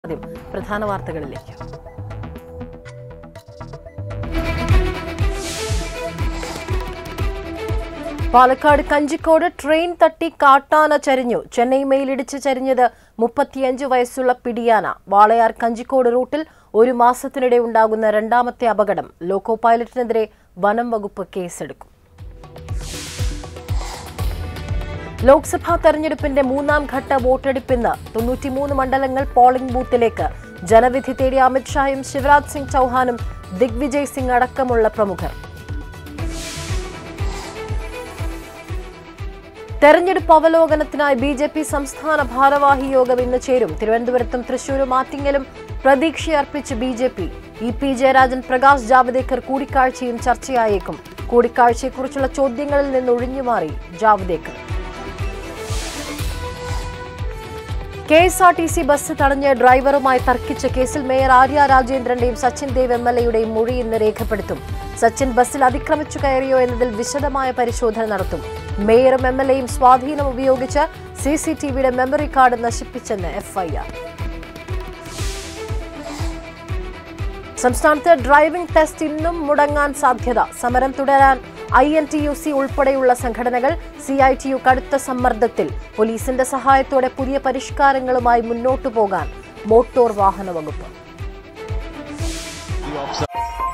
ആദ്യം പ്രധാന വാർത്തകളിലേക്ക് പാലക്കാട് കഞ്ചിക്കോട് ട്രെയിൻ തട്ടി കാട്ടാന ചരിഞ്ഞു ചെന്നൈ മെയിലിടിച്ച് ചരിഞ്ഞത് മുപ്പത്തിയഞ്ച് വയസ്സുള്ള പിടിയാന വാളയാർ കഞ്ചിക്കോട് റൂട്ടിൽ ഒരു മാസത്തിനിടെ ഉണ്ടാകുന്ന രണ്ടാമത്തെ അപകടം ലോക്കോ പൈലറ്റിനെതിരെ വനം വകുപ്പ് കേസെടുക്കും ലോക്സഭാ തെരഞ്ഞെടുപ്പിന്റെ മൂന്നാം ഘട്ട വോട്ടെടുപ്പിന്ന് തൊണ്ണൂറ്റിമൂന്ന് മണ്ഡലങ്ങൾ പോളിംഗ് ബൂത്തിലേക്ക് ജനവിധി തേടി അമിത്ഷായും ശിവരാജ് സിംഗ് ചൌഹാനും ദിഗ്വിജയ് സിംഗ് അടക്കമുള്ള പ്രമുഖർ തെരഞ്ഞെടുപ്പ് അവലോകനത്തിനായി ബി ജെ പി സംസ്ഥാന ഭാരവാഹി യോഗം ഇന്ന് ചേരും തിരുവനന്തപുരത്തും തൃശൂരും ആറ്റിങ്ങലും പ്രതീക്ഷയർപ്പിച്ച് B J P E P Jayarajan Prakash Javadekar കൂടിക്കാഴ്ചയും ചർച്ചയായേക്കും കൂടിക്കാഴ്ചയെക്കുറിച്ചുള്ള ചോദ്യങ്ങളിൽ നിന്ന് ഒഴിഞ്ഞുമാറി Javadekar K S R T C bus തടഞ്ഞ് ഡ്രൈവറുമായി തർക്കിച്ച കേസിൽ മേയർ ആര്യ രാജേന്ദ്രന്റെയും സച്ചിൻ ദേവ് എം എൽ എയുടെയും മൊഴി ഇന്ന് രേഖപ്പെടുത്തും സച്ചിൻ ബസ്സിൽ അതിക്രമിച്ചു കയറിയോ എന്നതിൽ വിശദമായ പരിശോധന നടത്തും മേയറും എം എൽ എയും സ്വാധീനം ഉപയോഗിച്ച് സി സി ടി വിയുടെ മെമ്മറി കാർഡ് നശിപ്പിച്ചെന്ന് എഫ്ഐആർ സംസ്ഥാനത്ത് ഡ്രൈവിംഗ് ടെസ്റ്റ് ഇന്നും മുടങ്ങാൻ സാധ്യത സമരം തുടരാൻ I N T U C ഉൾപ്പെടെയുള്ള സംഘടനകൾ സി ഐ ടി യു കടുത്ത സമ്മർദ്ദത്തിൽ പോലീസിന്റെ സഹായത്തോടെ പുതിയ പരിഷ്കാരങ്ങളുമായി മുന്നോട്ടു പോകാൻ മോട്ടോർ വാഹന വകുപ്പ് The offside.